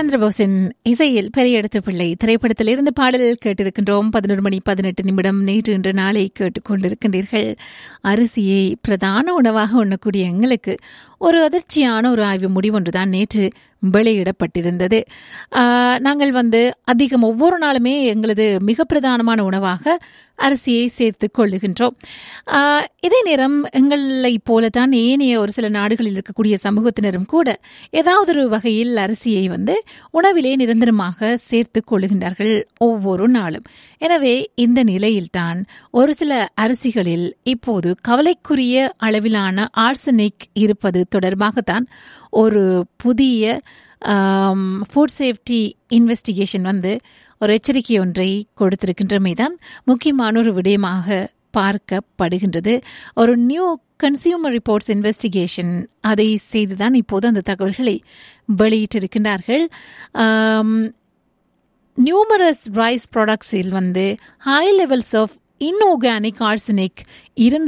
சந்திரபோஸின் இசையில் பெரிய எடுத்த பிள்ளை திரைப்படத்தில் இருந்து பாடல் கேட்டிருக்கின்றோம் பதினொரு மணி பதினெட்டு நிமிடம் நேற்று இன்று நாளை கேட்டுக்கொண்டிருக்கின்றீர்கள் அரிசியை பிரதான உணவாக உண்ணக்கூடிய எங்களுக்கு ஒரு அதிர்ச்சியான ஒரு ஆய்வு முடிவொன்றுதான் நேற்று வெளியிடப்பட்டிருந்தது ஆஹ், நாங்கள் வந்து அதிகம் ஒவ்வொரு நாளுமே எங்களது மிக பிரதானமான உணவாக அரிசியை சேர்த்து கொள்ளுகின்றோம் ஆஹ், இதே நேரம் எங்களை போலத்தான் ஏனைய ஒரு சில நாடுகளில் இருக்கக்கூடிய சமூகத்தினரும் கூட ஏதாவது ஒரு வகையில் அரிசியை வந்து உணவிலே நிரந்தரமாக சேர்த்து கொள்ளுகின்றார்கள் ஒவ்வொரு நாளும் எனவே இந்த நிலையில்தான் ஒரு சில அரிசிகளில் இப்போது கவலைக்குரிய அளவிலான ஆர்சனிக் இருப்பது தொடர்பாகத்தான் ஒரு புதிய ஃபுட் சேஃப்டி இன்வெஸ்டிகேஷன் வந்து ஒரு எச்சரிக்கை ஒன்றை கொடுத்திருக்கின்றமை தான் முக்கியமான ஒரு விடயமாக பார்க்கப்படுகின்றது ஒரு நியூ கன்சியூமர் ரிப்போர்ட்ஸ் இன்வெஸ்டிகேஷன் அதை செய்துதான் இப்போது அந்த தகவல்களை வெளியிட்டிருக்கின்றார்கள் நியூமரஸ் ரைஸ் ப்ராடக்ட்ஸில் வந்து high levels of inorganic arsenic இருந்த